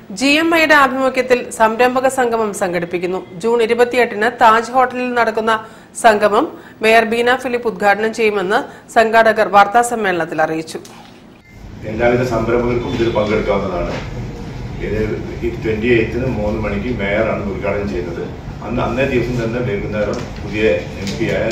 G M ഐയുടെ ആഭിമുഖ്യത്തിൽ സംരംഭക സംഗമം സംഘടിപ്പിക്കുന്നു ജൂൺ ഇരുപത്തിയെട്ടിന് താജ് ഹോട്ടലിൽ നടക്കുന്ന സംഗമം മേയർ ബീന ഫിലിപ്പ് ഉദ്ഘാടനം ചെയ്യുമെന്ന് സംഘാടകർ വാർത്താ സമ്മേളനത്തിൽ അറിയിച്ചു എല്ലാവിധ സംരംഭകർക്കും ഇതിൽ പങ്കെടുക്കാവുന്നതാണ് ഇത് ഈ ട്വന്റി എയ്ത്തിന് മൂന്ന് മണിക്ക് മേയറാണ് ഉദ്ഘാടനം ചെയ്യുന്നത് അന്ന് അന്നേ ദിവസം തന്നെ വൈകുന്നേരം പുതിയ എം പി ആയ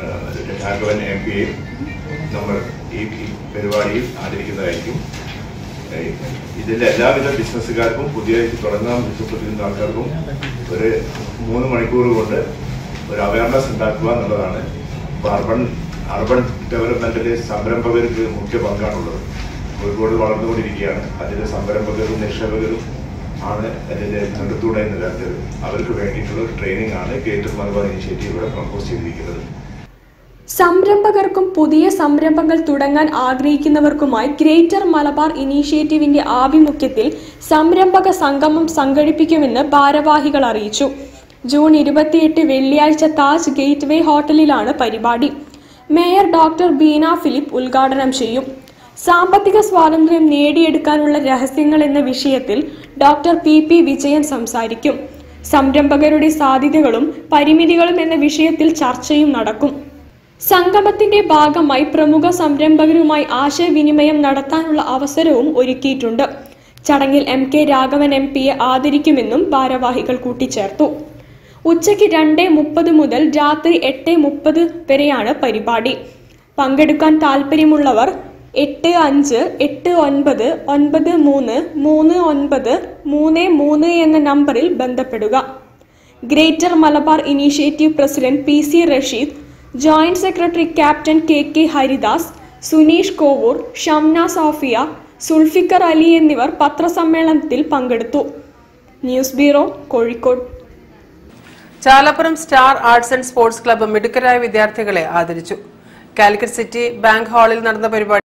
രാഘവൻ എം പിയെയും നമ്മൾ ഈ ഈ പരിപാടിയിൽ ആദരിക്കുന്നതായിരിക്കും ഏഹ് ഇതിന്റെ എല്ലാവിധ ബിസിനസ്സുകാർക്കും പുതിയതായിട്ട് തുടങ്ങാൻ ഇഷ്ടപ്പെട്ടിരുന്ന ആൾക്കാർക്കും ഒരു മൂന്ന് മണിക്കൂർ കൊണ്ട് ഒരു അവയർനെസ് ഉണ്ടാക്കുക എന്നുള്ളതാണ് ഇപ്പൊ അർബൻ അർബൻ ഡെവലപ്മെന്റിലെ സംരംഭകർക്ക് മുഖ്യ പങ്കാണുള്ളത് കോഴിക്കോട് വളർന്നുകൊണ്ടിരിക്കുകയാണ് അതിലെ സംരംഭകരും നിക്ഷേപകരും ആണ് അതിന്റെ ചങ്കത്തൂടെ എന്ന് കരുതൽ അവർക്ക് വേണ്ടിയിട്ടുള്ള ഒരു ട്രെയിനിങ് ആണ് ഗേറ്റർ മലബാർ ഇനിഷ്യേറ്റീവ് ഇവിടെ പ്രപ്പോസ് ചെയ്തിരിക്കുന്നത് സംരംഭകർക്കും പുതിയ സംരംഭങ്ങൾ തുടങ്ങാൻ ആഗ്രഹിക്കുന്നവർക്കുമായി ഗ്രേറ്റർ മലബാർ ഇനീഷ്യേറ്റീവിന്റെ ആഭിമുഖ്യത്തിൽ സംരംഭക സംഗമം സംഘടിപ്പിക്കുമെന്ന് ഭാരവാഹികൾ അറിയിച്ചു ജൂൺ ഇരുപത്തിയെട്ട് വെള്ളിയാഴ്ച താജ് ഗേറ്റ്വേ ഹോട്ടലിലാണ് പരിപാടി മേയർ ഡോക്ടർ ബീന ഫിലിപ്പ് ഉദ്ഘാടനം ചെയ്യും സാമ്പത്തിക സ്വാതന്ത്ര്യം നേടിയെടുക്കാനുള്ള രഹസ്യങ്ങൾ എന്ന വിഷയത്തിൽ ഡോക്ടർ പി പി വിജയൻ സംസാരിക്കും സംരംഭകരുടെ സാധ്യതകളും പരിമിതികളും എന്ന വിഷയത്തിൽ ചർച്ചയും നടക്കും സംഗമത്തിന്റെ ഭാഗമായി പ്രമുഖ സംരംഭകരുമായി ആശയവിനിമയം നടത്താനുള്ള അവസരവും ഒരുക്കിയിട്ടുണ്ട് ചടങ്ങിൽ എം കെ രാഘവൻ എം പിയെ ആദരിക്കുമെന്നും ഭാരവാഹികൾ കൂട്ടിച്ചേർത്തു ഉച്ചയ്ക്ക് രണ്ട് മുപ്പത് മുതൽ രാത്രി എട്ട് മുപ്പത് വരെയാണ് പരിപാടി പങ്കെടുക്കാൻ താൽപ്പര്യമുള്ളവർ എട്ട് അഞ്ച് എട്ട് ഒൻപത് ഒൻപത് മൂന്ന് മൂന്ന് ഒൻപത് മൂന്ന് മൂന്ന് എന്ന നമ്പറിൽ ബന്ധപ്പെടുക greater Malabar initiative president P C Rasheed joint secretary captain K K Haridas Suneesh Kovoor Shamna Sofia Zulfikar Ali എന്നിവർ പത്രസമ്മേളനത്തിൽ പങ്കെടുത്തു news bureau Kozhikode Chalappuram star arts and sports club മിടുക്കരായ വിദ്യാർത്ഥികളെ ആദരിച്ചു കാലിക്കറ്റ് സിറ്റി ബാങ്ക് ഹാളിൽ നടന്ന പരിപാടി